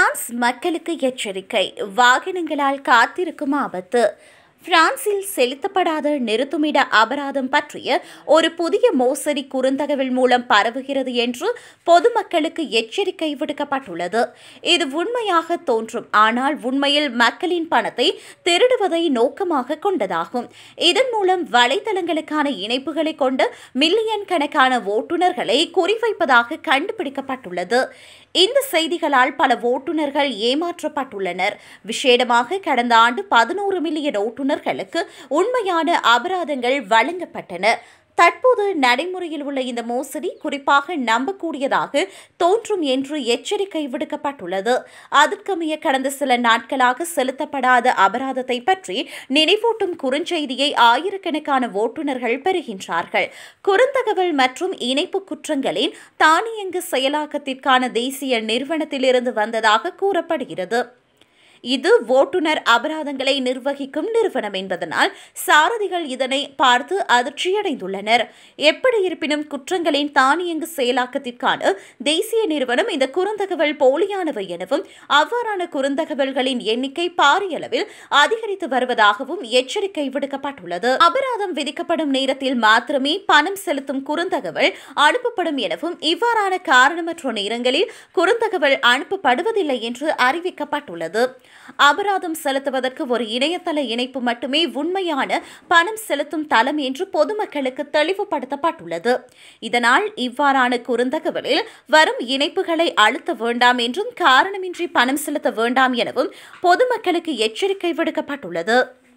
France மக்களுக்கு எச்சரிக்கை வாகனங்களால் காத்திருக்கும் ஆபத்து பிரான்சில் செலுத்தப்படாத நிறுத்துமிட அபராதம் பற்றிய ஒரு புதிய மோசடி குறுந்தகவல் மூலம் பரவுகிறது என்று பொதுமக்களுக்கு எச்சரிக்கை விடுக்கப்பட்டுள்ளது இது உண்மையாக தோன்றும் ஆனால் உண்மையில் மக்களின் பணத்தை திருடுவதை நோக்கமாக கொண்டதாகும் இதன் மூலம் வலைதளங்களுக்கான இணைப்புகளை கொண்டு மில்லியன் கணக்கான ஓட்டுநர்களை குறிவைப்பதாக கண்டுபிடிக்கப்பட்டுள்ளது இந்த செய்திகளால் பல ஓட்டுநர்கள் ஏமாற்றப்பட்டுள்ளனர் விசேடமாக கடந்த ஆண்டு பதினோரு மில்லியன் ஓட்டுநர்களுக்கு உண்மையான அபராதங்கள் வழங்கப்பட்டன தற்போது நடைமுறையில் உள்ள இந்த மோசடி குறிப்பாக நம்பக்கூடியதாக தோன்றும் என்று எச்சரிக்கை விடுக்கப்பட்டுள்ளது அதற்கமைய கடந்த சில நாட்களாக செலுத்தப்படாத அபராதத்தை பற்றி நினைவூட்டும் குறுஞ்செய்தியை ஆயிரக்கணக்கான ஓட்டுநர்கள் பெறுகின்றார்கள் குறுந்தகவல் மற்றும் இணைப்பு குற்றங்களின் தானியங்கு செயலாக்கத்திற்கான தேசிய நிறுவனத்திலிருந்து வந்ததாக கூறப்படுகிறது இது ஓட்டுநர் அபராதங்களை நிர்வகிக்கும் நிறுவனம் என்பதனால் சாரதிகள் இதனை பார்த்து அதிர்ச்சியடைந்துள்ளனர் எப்படி இருப்பினும் குற்றங்களின் தானியங்கு செயலாக்கத்திற்கான தேசிய நிறுவனம் இந்த குறுந்தகவல் போலியானவை எனவும் அவ்வாறான குறுந்தகவல்களின் எண்ணிக்கை பாரியளவில் அதிகரித்து வருவதாகவும் எச்சரிக்கை விடுக்கப்பட்டுள்ளது அபராதம் விதிக்கப்படும் நேரத்தில் மாத்திரமே பணம் செலுத்தும் குறுந்தகவல் அனுப்பப்படும் எனவும் இவ்வாறான காரணமற்ற நேரங்களில் குறுந்தகவல் அனுப்பப்படுவதில்லை என்று அறிவிக்கப்பட்டுள்ளது அபராதம் செலுத்துவதற்கு ஒரு இணையதள இணைப்பு மட்டுமே உண்மையான பணம் செலுத்தும் தளம் என்று பொதுமக்களுக்கு தெளிவுபடுத்தப்பட்டுள்ளது இதனால் இவ்வாறான குறுந்தகவலில் வரும் இணைப்புகளை அழுத்த வேண்டாம் என்றும் காரணமின்றி பணம் செலுத்த வேண்டாம் எனவும் பொதுமக்களுக்கு எச்சரிக்கை விடுக்கப்பட்டுள்ளது